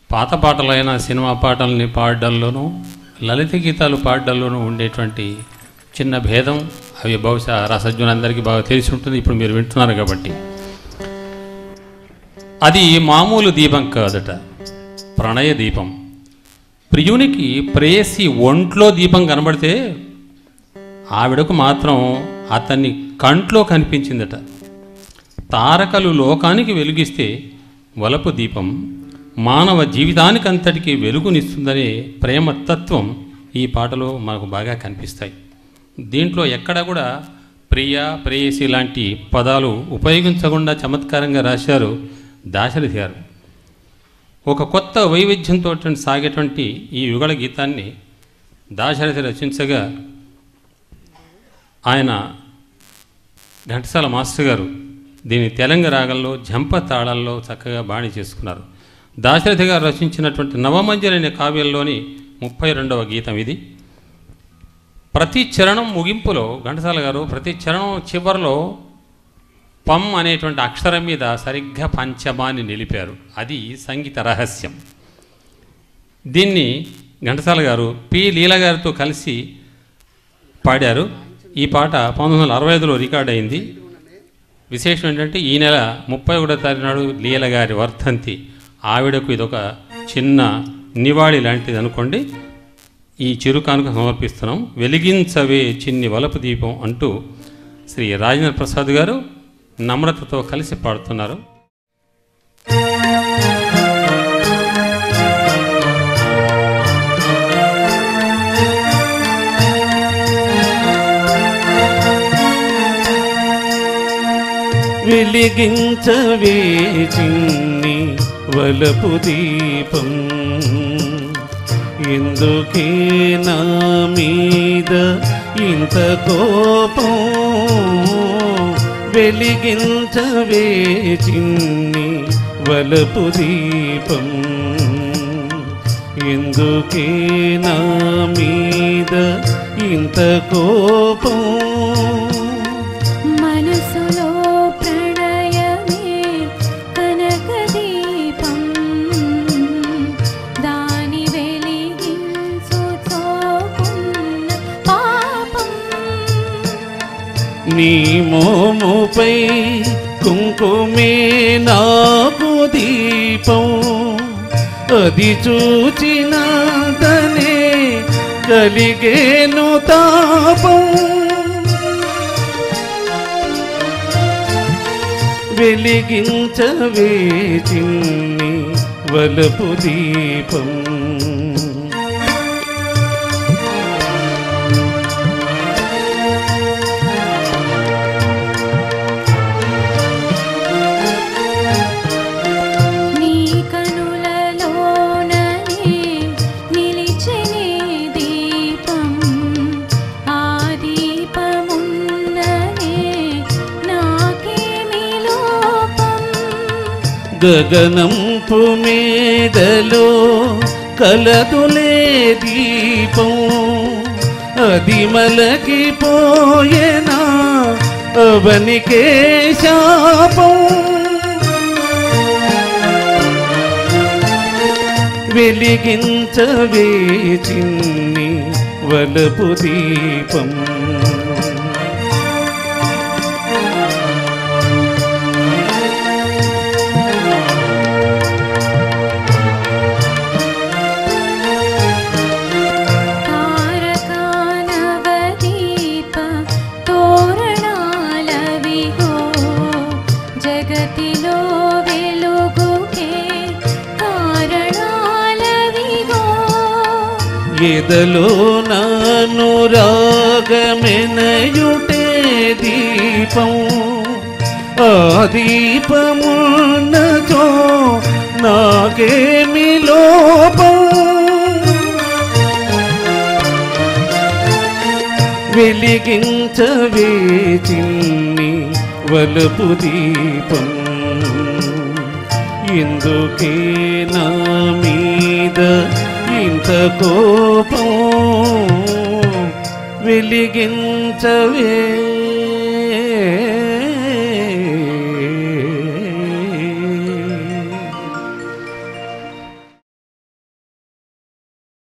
పాత పాటలైన సినిమా పాటల్ని పాడడంలోనూ లలిత గీతాలు పాడడంలోనూ ఉండేటువంటి చిన్న భేదం అవి బహుశా రసజ్ఞులందరికీ బాగా తెలిసి ఉంటుంది ఇప్పుడు మీరు వింటున్నారు కాబట్టి అది మామూలు దీపం కాదట ప్రణయ దీపం ప్రియునికి ప్రేయసి ఒంట్లో దీపం కనబడితే ఆవిడకు మాత్రం అతన్ని కంట్లో కనిపించిందట తారకలు లోకానికి వెలుగిస్తే వలపు దీపం మానవ జీవితానికంతటికి వెలుగునిస్తుందనే ప్రేమ తత్వం ఈ పాటలో మనకు బాగా కనిపిస్తాయి దీంట్లో ఎక్కడ కూడా ప్రియ ప్రేయసి లాంటి పదాలు ఉపయోగించకుండా చమత్కారంగా రాశారు దాశరథి గారు ఒక కొత్త వైవిధ్యంతో సాగేటువంటి ఈ యుగళ గీతాన్ని దాశరథి రచించగా ఆయన ఘంటసాల మాస్టర్ గారు దీన్ని తెలంగాణ రాగంలో జంప తాళాల్లో చక్కగా బాణి చేసుకున్నారు దాశరథి గారు రచించినటువంటి నవమంజరి అనే కావ్యంలోని ముప్పై రెండవ గీతం ఇది ప్రతి చరణం ముగింపులో ఘంటసాల గారు ప్రతి చరణం చివరిలో పం అనేటువంటి అక్షరం మీద సరిగ్గా పంచమాన్ని నిలిపారు అది సంగీత రహస్యం దీన్ని ఘంటసాల గారు పి లీల గారితో కలిసి పాడారు ఈ పాట పంతొమ్మిది వందల అరవై ఐదులో రికార్డ్ అయింది విశేషం ఏంటంటే ఈ నెల ముప్పై ఒకటో తారీఖు నాడు లీల గారి వర్ధంతి ఆవిడకు ఇదొక చిన్న నివాళి లాంటిది అనుకోండి ఈ చిరుకానుక సమర్పిస్తున్నాం వెలిగించవే చిన్ని వలపు దీపం అంటూ శ్రీ రాజేంద్ర ప్రసాద్ గారు నమ్రతతో కలిసి పాడుతున్నారు వెలిగించవే చిన్ని వలపు దీపం ఎందుకే నా మీద ఇంత కోపం వెలిగించవే చిన్ని వలపు దీపం ఎందుకే నా మీద ఇంత కోపం మనసులో ప్రణయమే కనక దీపం దాని వెలిగించు తోకున్న పాపం నీ మోముపై కుంకుమే నాకు దీపం అది చూచినాదనే కలిగేను తాపం వెలిగించవే చిన్ని వలపు దీపం నీ కనులలోననే నిలిచెనే దీపం ఆ దీపమున్ననే నాకేమి లోపం గగనంపు మీదలో కలదులే దీపం అది మలకిపోయేనా అవనికే శాపం వెలిగించవే చిన్ని వలపు దీపం తారకానవదీప తోరణాలవిగో జగతిలో వెలుగుకే కారణాలవిగో ఎదలో నాను రాగమెనయుటే దీపం ఆ దీపమున్నతో నాకేమి లోపం వెలిగించవే చిన్ని వలపు దీపం ఎందుకే నా మీద ఇంత కోపం వెలిగించవే